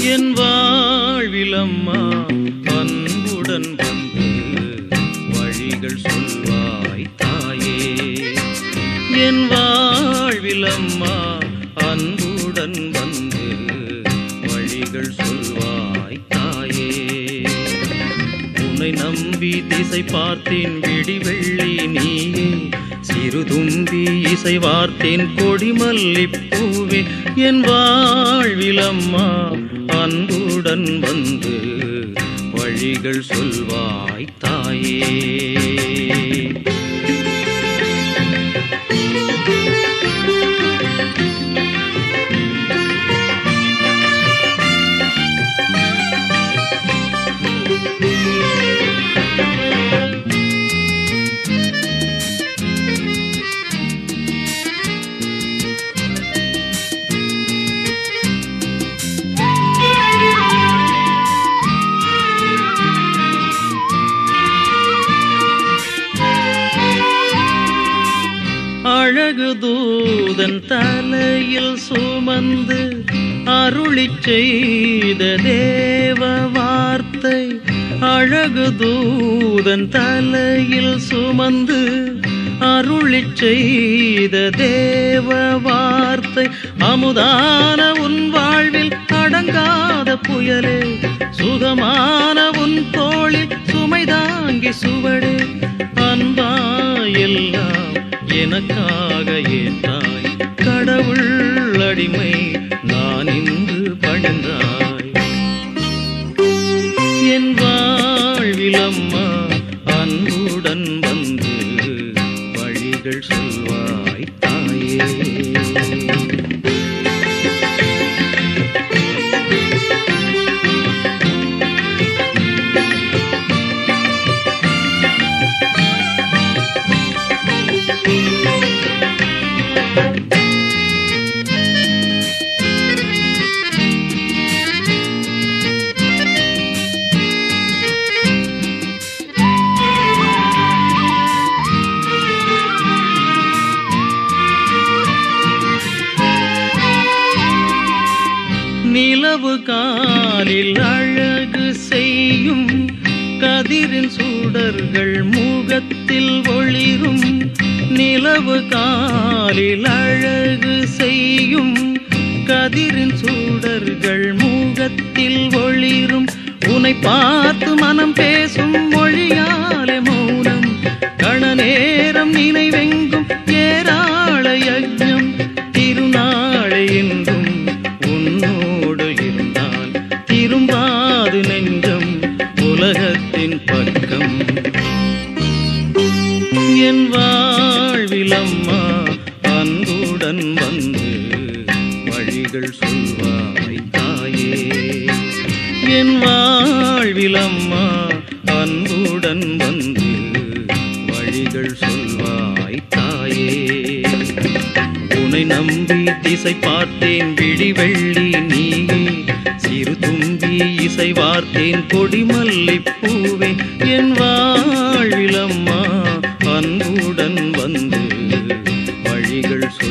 என் வாழ்விலம்மா அன்புடன் வந்து வழிகள் சொல்வாய் தாயே என் வாழ்விலம்மா அன்புடன் வந்து வழிகள் சொல்வாய் தாயே உன்னை நம்பி திசை பார்த்தேன் விடி வெள்ளி நீயே சிறு தும்பி இசை வார்த்தேன் கொடிமல்லிப்பூவே என் வாழ்விலம்மா அன்புடன் வந்து வழிகள் சொல்வாய் தாயே அழகு தூதன் தலையில் சுமந்து அருளிச் செய்த தேவ வார்த்தை அழகு தூதன் தலையில் சுமந்து அருளிச் செய்த தேவ வார்த்தை அமுதான உன் வாழ்வில் அடங்காத புயலே சுகமான உன் தோளில் சுமை தாங்கி சுவடே அன்பா எல்லாம் எனக்காக ஏற்றாய் கடவுள் அடிமை நான் இன்று பணிந்தாய் என் வாழ்விலம்மா அன்புடன் வந்து வழிகள் சொல்வாய் தாயே நிலவு காலில் அழகு செய்யும் கதிரின் சுடர்கள் முகத்தில் ஒளிரும் நிலவு காலில் அழகு செய்யும் கதிரின் சுடர்கள் முகத்தில் ஒளிரும் உன்னை பார்த்து மனம் பேசும் மொழியாலே மௌனம் கண நேரம் நினைவெங்கும் ஏராள யஜ்ஞம் திருநாளை என்றும் உன்னோடு இருந்தால் திரும்பாது நெஞ்சம் உலகத்தின் பக்கம் என் வாழ்விலம்மா அன்புடன் வந்து வழிகள் சொல்வாய் தாயே என் வாழ்விலம்மா அன்புடன் வந்து வழிகள் சொல்வாய் தாயே உன்னை நம்பி திசை பார்த்தேன் விடி வெள்ளி நீயே சிறு தும்பி இசை வார்த்தேன் கொடிமல்லிப்பூவே என் வாழ்விலம்மா அன்புடன் வந்து வழிகள் சொல்